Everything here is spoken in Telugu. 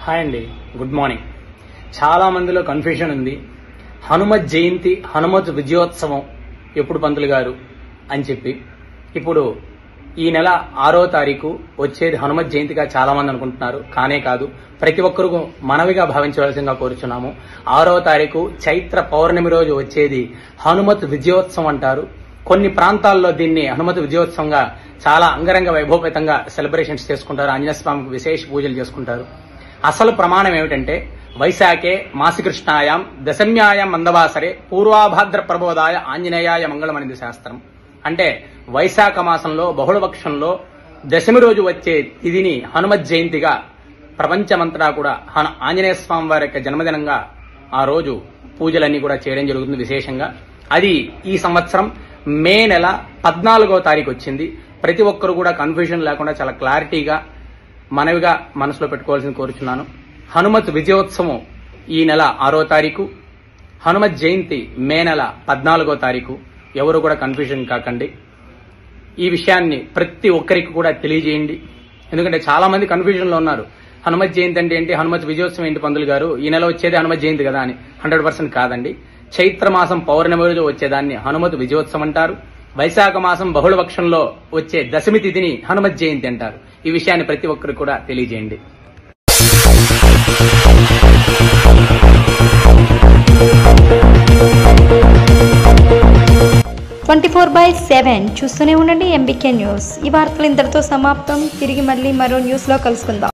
హాయ్ అండి గుడ్ మార్నింగ్ చాలా మందిలో కన్ఫ్యూజన్ ఉంది హనుమత్ జయంతి హనుమత్ విజయోత్సవం ఎప్పుడు పంతులు గారు అని చెప్పి ఇప్పుడు ఈ నెల ఆరో తారీఖు వచ్చేది హనుమత్ జయంతిగా చాలా మంది అనుకుంటున్నారు కానే కాదు ప్రతి ఒక్కరు మనవిగా భావించవలసిందిగా కోరుచున్నాము ఆరో తారీఖు చైత్ర పౌర్ణమి రోజు వచ్చేది హనుమత్ విజయోత్సవం అంటారు కొన్ని ప్రాంతాల్లో దీన్ని హనుమతి విజయోత్సవంగా చాలా అంగరంగ వైభవపేతంగా సెలబ్రేషన్స్ చేసుకుంటారు ఆంజనేయ స్వామికి విశేష పూజలు చేసుకుంటారు అసలు ప్రమాణం ఏమిటంటే వైశాఖే మాసికృష్ణాయాం దశమ్యాయాం మందవాసరే పూర్వాభాద్ర ప్రబోధాయ ఆంజనేయాయ మంగళమనిది శాస్త్రం అంటే వైశాఖ మాసంలో బహుళపక్షంలో దశమి రోజు వచ్చే తిథిని హనుమత్ జయంతిగా ప్రపంచమంతటా కూడా హను ఆంజనేయ స్వామి వారి యొక్క జన్మదినంగా ఆ రోజు పూజలన్నీ కూడా చేయడం జరుగుతుంది విశేషంగా అది ఈ సంవత్సరం మే నెల పద్నాలుగో తారీఖు వచ్చింది ప్రతి ఒక్కరు కూడా కన్ఫ్యూజన్ లేకుండా చాలా క్లారిటీగా మనవిగా మనసులో పెట్టుకోవాల్సింది కోరుచున్నాను హనుమత్ విజయోత్సవం ఈ నెల ఆరో తారీఖు హనుమత్ జయంతి మే నెల పద్నాలుగో తారీఖు ఎవరు కూడా కన్ఫ్యూజన్ కాకండి ఈ విషయాన్ని ప్రతి ఒక్కరికి కూడా తెలియజేయండి ఎందుకంటే చాలా మంది కన్ఫ్యూజన్ లో ఉన్నారు హనుమత్ జయంతి అంటే ఏంటి హనుమత్ విజయోత్సవం ఏంటి పందులు గారు ఈ నెల వచ్చేది హనుమత్ జయంతి కదా అని హండ్రెడ్ పర్సెంట్ కాదండి చైత్ర మాసం పౌర్ణమి రోజు వచ్చేదాన్ని హనుమత్ విజయోత్సవం అంటారు వైశాఖ మాసం బహుళపక్షంలో వచ్చే దశమి తిథిని హనుమత్ జయంతి అంటారు ఈ విషయాన్ని ప్రతి ఒక్కరికి కూడా తెలియజేయండి ట్వంటీ ఫోర్ బై సెవెన్ చూస్తూనే ఉండండి ఎంబీకే న్యూస్ ఈ వార్తలు ఇంతటితో సమాప్తం తిరిగి మళ్ళీ మరో న్యూస్లో కలుసుకుందాం